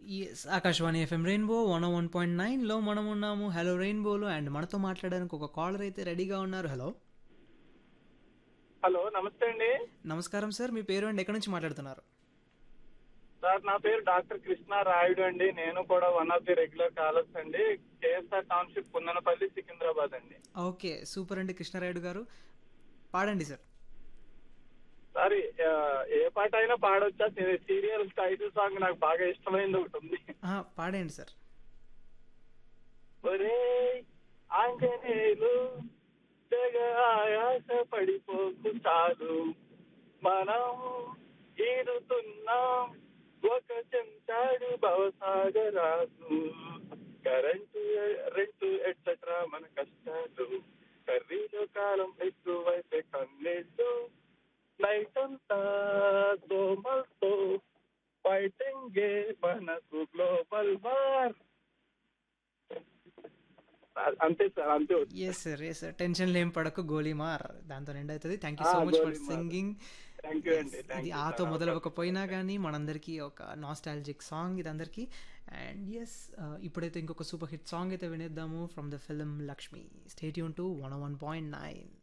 Yes Akashvani FM rainbow one one point నైన్లో మనం ఉన్నాము హలో రెయిన్బోలో అండ్ మనతో మాట్లాడడానికి ఒక కాలర్ అయితే రెడీగా ఉన్నారు హలో హలో నమస్తే అండి నమస్కారం సార్ మీ పేరు అండ్ ఎక్కడి నుంచి మాట్లాడుతున్నారు సార్ నా పేరు డాక్టర్ కృష్ణ రాయుడు అండి నేను కూడా one of the regular callers అండి కేఎస్ఆర్ టౌన్షిప్ కుందనపల్లి సికింద్రాబాద్ అండి ఓకే సూపర్ అండి కృష్ణారాయుడు గారు పాడండి సార్ సార్ ఆ, ఏ పాట అయినా పాడొచ్చా సీరియల్ టైటిల్ సాంగ్ నాకు బాగా ఇష్టమైంది ఒకటి ఉంది ఆ, పాడేయండి సార్ ఒరే ఆంజనేయులు తెగ ఆయాస పడిపోకు చాలు మనం ఈడుతున్నాం ఒక చెంచాడు భవసాగరాసు కరెంటు రెంటు ఎట్సెట్రా మన కష్టాలు కర్రీలో కాలం ఎక్కువైతే కన్నీళ్ళు నైట్ అంతా దోమలతో ఫైటింగ్ మనకు గ్లోబల్ వార్ అంతే సార్ అంతే వచ్చు. Yes sir yes sir tension లేం పడకు గోలీమార్ దాంతో ఎండ్ అవుతుంది thank you ah, so much for Golimar. Singing thank you అండి థ్యాంక్ ఇది యూ ఆతో సార్. మొదలవ్వకపోయినా కానీ మనందరికీ ఒక నాస్టాలజిక్ సాంగ్ ఇది అందరికీ అండ్ ఎస్ ఇప్పుడైతే ఇంకొక సూపర్ హిట్ సాంగ్ అయితే వినేద్దాము from the film Lakshmi stay యూన్ to one one point nine